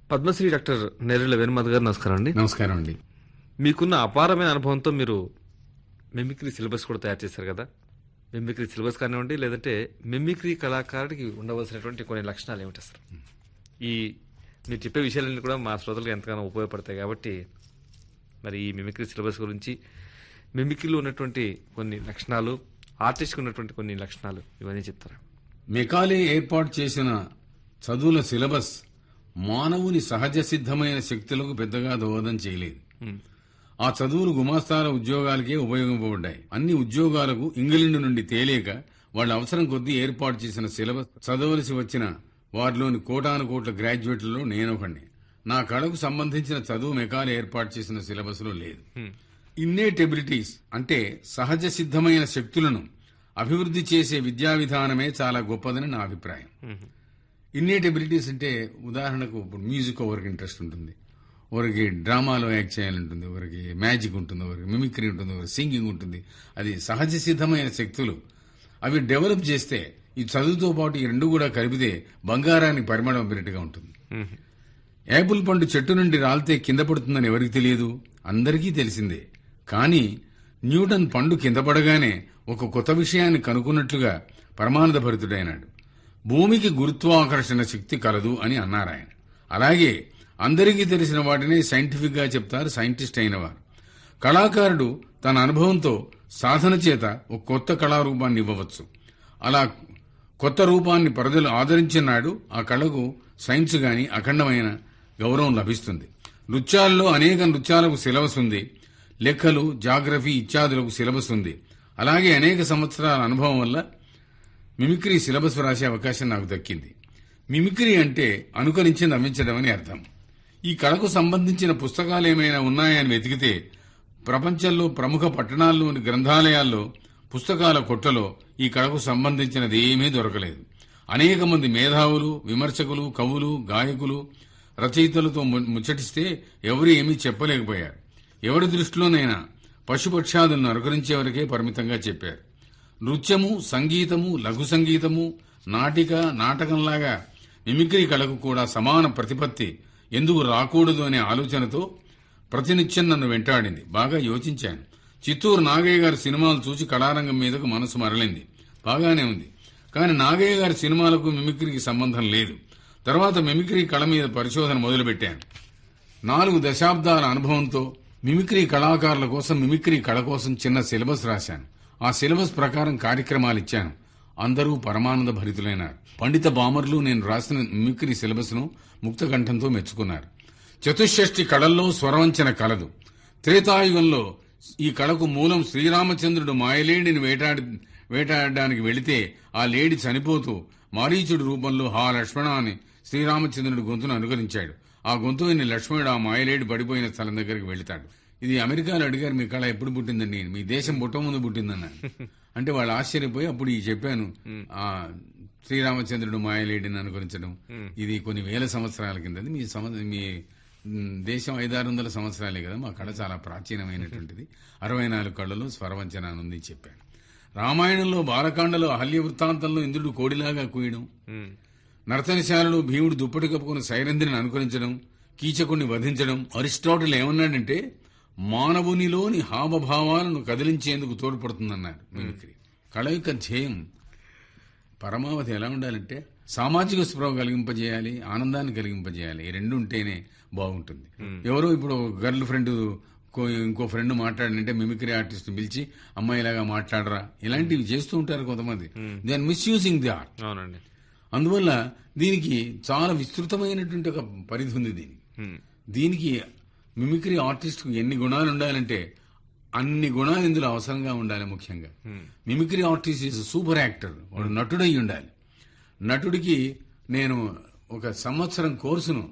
Padmashri doctor Nerella Venumadhav గారు నమస్కారం అండి నమస్కారం అండి మీకున్న అపారమైన అనుభవంతో మీరు మిమిక్రీ సిలబస్ కూడా తయారు చేశారు కదా మిమిక్రీ సిలబస్ కానివ్వండి లేదంటే మిమిక్రీ కళాకారుడికి ఉండవలసినటువంటి కొన్ని లక్షణాలు ఏమిటి అసలు ఈ మీరు చెప్పే విషయాలన్నీ కూడా మా శ్రోతలకు ఎంతగానో ఉపయోగపడతాయి కాబట్టి మరి ఈ మిమిక్రీ సిలబస్ గురించి మిమిక్రీలో ఉన్నటువంటి కొన్ని లక్షణాలు ఆర్టిస్ట్కి ఉన్నటువంటి కొన్ని లక్షణాలు ఇవన్నీ చెప్తారా మెకాలే ఏర్పాటు చేసిన చదువుల సిలబస్ మానవుని సహజ సిద్ధమైన శక్తులకు పెద్దగా దోహదం చేయలేదు ఉమ్, ఆ చదువులు గుమాస్తాల ఉద్యోగాలకే ఉపయోగింపబడ్డాయి అన్ని ఉద్యోగాలకు ఇంగ్లాండ్ నుండి తేలేక వాళ్ళ అవసరం కొద్దీ ఏర్పాటు చేసిన సిలబస్ చదవలసి వచ్చిన వారిలోని కోటాను కోట్ల గ్రాడ్యుయేట్లలో నేనొకండి నా కళకు సంబంధించిన చదువు మెకాలే ఏర్పాటు చేసిన సిలబస్ లో లేదు ఉమ్, ఇన్నేట్ ఎబిలిటీస్ అంటే సహజ సిద్ధమైన శక్తులను అభివృద్ధి చేసే విద్యా విధానమే చాలా గొప్పదని నా అభిప్రాయం ఉమ్, ఇన్నేట్ ఎబిలిటీస్ అంటే ఉదాహరణకు ఇప్పుడు మ్యూజిక్ ఒకరికి ఇంట్రెస్ట్ ఉంటుంది ఒకరికి డ్రామాలో యాక్ట్ చేయాలంటుంది ఒకరికి మ్యాజిక్ ఉంటుంది ఒకరికి మిమిక్రీ ఉంటుంది ఒకరికి సింగింగ్ ఉంటుంది అది సహజ సిద్ధమైన శక్తులు అవి డెవలప్ చేస్తే ఈ చదువుతో పాటు ఈ రెండు కూడా కలిపితే బంగారానికి పరిమాణం పెరిగినట్టుగా ఉంటుంది ఉమ్, యాపిల్ పండు చెట్టు నుండి రాలితే కింద పడుతుందని ఎవరికి తెలియదు అందరికీ తెలిసిందే కానీ న్యూటన్ పండు కింద పడగానే ఒక కొత్త విషయాన్ని కనుక్కున్నట్లుగా పరమానంద భరితుడైనాడు భూమికి గురుత్వాకర్షణ శక్తి కలదు అని అన్నారు ఆయన అలాగే అందరికీ తెలిసిన వాటిని సైంటిఫిక్ గా చెప్తారు సైంటిస్ట్ అయినవారు కళాకారుడు తన అనుభవంతో సాధన చేత ఒక కొత్త కళారూపాన్ని ఇవ్వవచ్చు అలా కొత్త రూపాన్ని ప్రజలు ఆదరించిన నాడు ఆ కళకు సైన్స్ గాని అఖండమైన గౌరవం లభిస్తుంది నృత్యాల్లో అనేక నృత్యాలకు సిలబస్ ఉంది లెక్కలు జాగ్రఫీ ఇత్యాదులకు సిలబస్ ఉంది అలాగే అనేక సంవత్సరాల అనుభవం వల్ల మిమిక్రీ సిలబస్ రాసే అవకాశం నాకు దక్కింది మిమిక్రీ అంటే అనుకరించి నవ్వించడం అని అర్థం ఈ కళకు సంబంధించిన పుస్తకాలు ఏమైనా ఉన్నాయని వెతికితే ప్రపంచంలో ప్రముఖ పట్టణాల్లోని గ్రంథాలయాల్లో పుస్తకాల కొట్టలో ఈ కళకు సంబంధించినది ఏమీ దొరకలేదు అనేక మంది మేధావులు విమర్శకులు కవులు గాయకులు రచయితలతో ము- ముచ్చటిస్తే ఎవరు ఏమీ చెప్పలేకపోయారు ఎవరి దృష్టిలోనైనా పశుపక్షాదులను అనుకరించే వరకే పరిమితంగా చెప్పారు నృత్యము సంగీతము లఘు సంగీతము నాటిక నాటకంలాగా మిమిక్రీ కళకు కూడా సమాన ప్రతిపత్తి ఎందుకు రాకూడదు అనే ఆలోచనతో ప్రతినిత్యం నన్ను వెంటాడింది బాగా యోచించాను చిత్తూరు నాగయ్య గారి సినిమాలు చూసి కళారంగం మీదకు మనసు మరలింది బాగానే ఉంది కానీ నాగయ్య గారి సినిమాలకు మిమిక్రీకి సంబంధం లేదు తర్వాత మిమిక్రీ కళ మీద పరిశోధన మొదలుపెట్టాను నాలుగు దశాబ్దాల అనుభవంతో మిమిక్రీ కళాకారుల కోసం మిమిక్రీ కళ కోసం చిన్న సిలబస్ రాశాను ఆ సిలబస్ ప్రకారం కార్యక్రమాలు ఇచ్చాను అందరూ పరమానంద భరితులైనారు పండిత బామర్లు నేను రాసిన మిమిక్రీ సిలబస్ ను ముక్తకంఠంతో మెచ్చుకున్నారు చతుషష్ఠి కళల్లో స్వరవంచన కలదు త్రేతాయుగంలో ఈ కళకు మూలం శ్రీరామచంద్రుడు మాయలేడిని వేటాడి వేటాడడానికి వెళితే ఆ లేడి చనిపోతూ మారీచుడి రూపంలో హా లక్ష్మణ అని శ్రీరామచంద్రుడి గొంతును అనుకరించాడు ఆ గొంతు విని లక్ష్మణుడు ఆ మాయలేడి పడిపోయిన స్థలం దగ్గరికి వెళతాడు ఇది అమెరికాలో అడిగారు మీ కళ ఎప్పుడు పుట్టిందండి మీ దేశం పుట్ట ముందు పుట్టిందన్నాను అంటే వాళ్ళు ఆశ్చర్యపోయి అప్పుడు ఈ చెప్పాను ఆ శ్రీరామచంద్రుడు మాయలేడిని అనుకరించడం ఇది కొన్ని వేల సంవత్సరాల కిందది మీ సమ మీ మ్, దేశం ఐదారు వందల సంవత్సరాలే కదా మా కళ చాలా ప్రాచీనమైనటువంటిది అరవై నాలుగు కళలో స్వరవంచన అని ఉంది చెప్పాను రామాయణంలో బాలకాండలో అహల్య వృత్తాంతంలో ఇంద్రుడు కోడిలాగా కూయడం ఉమ్, నర్తనశాలలో భీముడు దుప్పటి కప్పుకుని సైరంధ్రిని అనుకరించడం కీచకుణ్ణి వధించడం అరిస్టాటిల్ ఏమన్నాడంటే మానవునిలోని హావభావాలను కదిలించేందుకు తోడ్పడుతుందన్నారు మిమిక్రీ కళ యొక్క ధ్యేయం పరమావధి ఎలా ఉండాలంటే సామాజిక స్పృహ కలిగింపజేయాలి ఆనందాన్ని కలిగింపజేయాలి ఈ రెండు ఉంటేనే బాగుంటుంది ఎవరో ఇప్పుడు గర్ల్ ఫ్రెండ్ ఇంకో ఫ్రెండ్ మాట్లాడినంటే మిమిక్రీ ఆర్టిస్ట్ పిలిచి అమ్మాయిలాగా మాట్లాడరా ఇలాంటివి చేస్తూ ఉంటారు కొంతమంది they are misusing the art అవునండి అందువల్ల దీనికి చాలా విస్తృతమైనటువంటి ఒక పరిధి ఉంది దీనికి ఉమ్, దీనికి మిమిక్రీ ఆర్టిస్ట్ ఎన్ని గుణాలు ఉండాలంటే అన్ని గుణాలు ఇందులో అవసరంగా ఉండాలి ముఖ్యంగా mimicry artist is super actor వాడు నటుడై ఉండాలి నటుడికి నేను ఒక సంవత్సరం కోర్సును